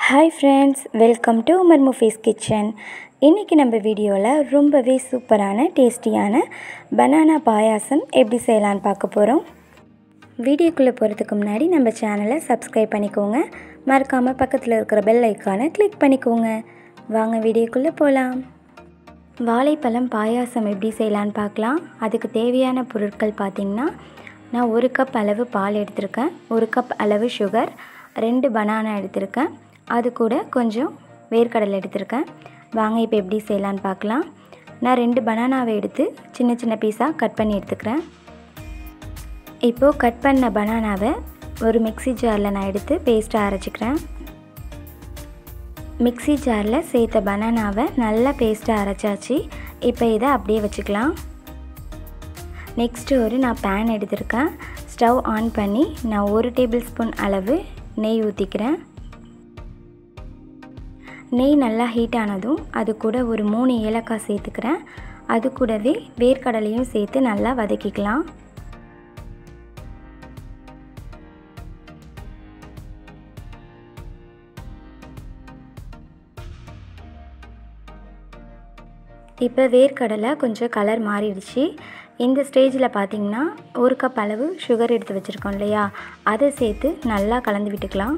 hi friends welcome to Umar Mufees kitchen இன்றைக்கி நம்ம வீடியோவில் ரொம்பவே சூப்பரான டேஸ்டியான பனானா பாயாசம் எப்படி செய்யலான்னு பார்க்க போகிறோம் வீடியோக்குள்ளே போகிறதுக்கு முன்னாடி நம்ம சேனலை சப்ஸ்கிரைப் பண்ணிக்கோங்க மறக்காமல் பக்கத்தில் இருக்கிற பெல் ஐக்கானை கிளிக் பண்ணிக்கோங்க வாங்க வீடியோக்குள்ளே போகலாம் வாழைப்பழம் பாயாசம் எப்படி செய்யலான்னு பார்க்கலாம் அதுக்கு தேவையான பொருட்கள் பார்த்திங்கன்னா நான் ஒரு கப் அளவு பால் எடுத்திருக்கேன் ஒரு கப் அளவு சுகர் ரெண்டு பனானா எடுத்திருக்கேன் அது கூட கொஞ்சம் வேர்க்கடலை எடுத்திருக்கேன் வாங்க இப்போ எப்படி செய்யலான்னு பார்க்கலாம் நான் ரெண்டு பனானாவை எடுத்து சின்ன சின்ன பீஸாக கட் பண்ணி எடுத்துக்கிறேன் இப்போது கட் பண்ண பனானாவை ஒரு மிக்சி ஜாரில் நான் எடுத்து பேஸ்ட்டாக அரைச்சிக்கிறேன் மிக்சி ஜாரில் சேர்த்த பனானாவை நல்லா பேஸ்ட்டாக அரைச்சாச்சு இப்போ இதை அப்படியே வச்சுக்கலாம் நெக்ஸ்ட்டு ஒரு நான் பேன் எடுத்திருக்கேன் ஸ்டவ் ஆன் பண்ணி நான் ஒரு டேபிள் ஸ்பூன் அளவு நெய் ஊற்றிக்கிறேன் நெய் நல்லா ஹீட் ஆனதும் அது கூட ஒரு மூணு ஏலக்காய் சேர்த்துக்கிறேன் அது கூடவே வேர்க்கடலையும் சேர்த்து நல்லா வதக்கிக்கலாம் இப்போ வேர்க்கடலை கொஞ்சம் கலர் மாறிடுச்சு இந்த ஸ்டேஜில் பார்த்திங்கன்னா ஒரு கப் அளவு சுகர் எடுத்து வச்சுருக்கோம் இல்லையா அதை சேர்த்து நல்லா கலந்து விட்டுக்கலாம்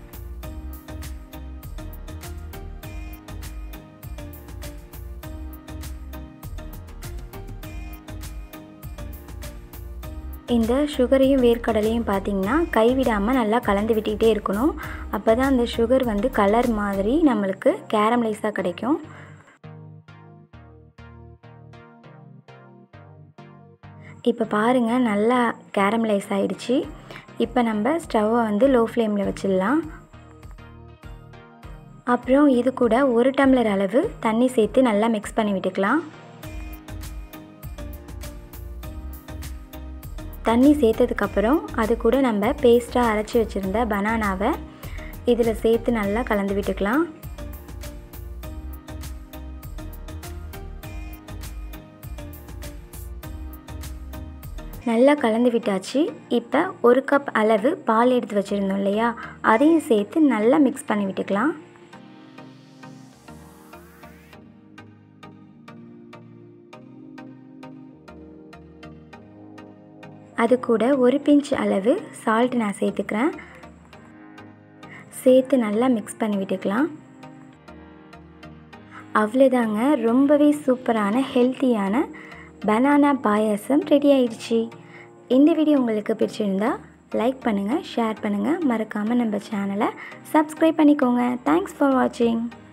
இந்த சுகரையும் வேர்க்கடலையும் பார்த்திங்கன்னா கைவிடாமல் நல்லா கலந்து விட்டுக்கிட்டே இருக்கணும் அப்போ தான் அந்த சுகர் வந்து கலர் மாதிரி நம்மளுக்கு கேரமலைஸாக கிடைக்கும் இப்போ பாருங்கள் நல்லா கேரமலைஸ் ஆகிடுச்சு இப்போ நம்ம ஸ்டவ்வை வந்து லோ ஃப்ளேமில் வச்சிடலாம் அப்புறம் இது கூட ஒரு டம்ளர் அளவு தண்ணி சேர்த்து நல்லா மிக்ஸ் பண்ணி விட்டுக்கலாம் தண்ணி சேர்த்ததுக்கப்புறம் அது கூட நம்ம பேஸ்ட்டாக அரைச்சி வச்சுருந்த பனானாவை இதில் சேர்த்து நல்லா கலந்து விட்டுக்கலாம் நல்லா கலந்து விட்டாச்சு இப்போ ஒரு கப் அளவு பால் எடுத்து வச்சுருந்தோம் இல்லையா அதையும் சேர்த்து நல்லா மிக்ஸ் பண்ணி விட்டுக்கலாம் அது கூட ஒரு பிஞ்ச் அளவு சால்ட் நான் சேர்த்துக்கிறேன் சேர்த்து நல்லா மிக்ஸ் பண்ணி விட்டுக்கலாம் அவ்வளோதாங்க ரொம்பவே சூப்பரான ஹெல்த்தியான பனானா பாயாசம் ரெடி ஆயிடுச்சு இந்த வீடியோ உங்களுக்கு பிடிச்சிருந்தா லைக் பண்ணுங்கள் ஷேர் பண்ணுங்கள் மறக்காமல் நம்ம சேனலை சப்ஸ்கிரைப் பண்ணிக்கோங்க தேங்க்ஸ் ஃபார் வாட்சிங்